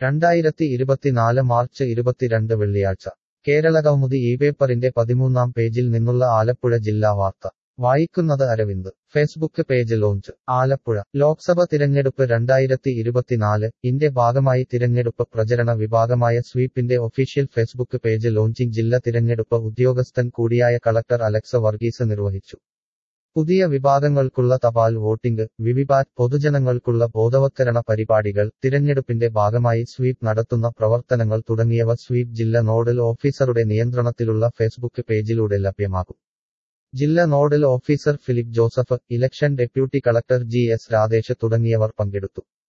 രണ്ടായിരത്തി ഇരുപത്തിനാല് മാർച്ച് ഇരുപത്തിരണ്ട് വെള്ളിയാഴ്ച കേരളകൗമുദി ഈ പേപ്പറിന്റെ പതിമൂന്നാം പേജിൽ നിന്നുള്ള ആലപ്പുഴ ജില്ലാ വാർത്ത വായിക്കുന്നത് Aravind Facebook page launch Alappuzha Lok Sabha തിരഞ്ഞെടുപ്പ് രണ്ടായിരത്തി ഇരുപത്തിനാല് ഇന്റെ ഭാഗമായി തിരഞ്ഞെടുപ്പ് പ്രചരണ വിഭാഗമായ സ്വീപ്പിന്റെ ഒഫീഷ്യൽ ഫേസ്ബുക്ക് പേജ് ലോഞ്ചിംഗ് ജില്ലാ തിരഞ്ഞെടുപ്പ് ഉദ്യോഗസ്ഥൻ കൂടിയായ കളക്ടർ അലക്സ വർഗീസ് നിർവഹിച്ചു പുതിയ വിഭാഗങ്ങൾക്കുള്ള തപാൽ വോട്ടിംഗ് വിവിപാറ്റ് പൊതുജനങ്ങൾക്കുള്ള ബോധവത്കരണ പരിപാടികൾ തിരഞ്ഞെടുപ്പിന്റെ ഭാഗമായി സ്വീപ് നടത്തുന്ന പ്രവർത്തനങ്ങൾ തുടങ്ങിയവ സ്വീപ് ജില്ലാ നോഡൽ ഓഫീസറുടെ നിയന്ത്രണത്തിലുള്ള ഫേസ്ബുക്ക് പേജിലൂടെ ലഭ്യമാകും ജില്ലാ nodal officer Philip Joseph election deputy collector G S Radhesh തുടങ്ങിയവർ പങ്കെടുത്തു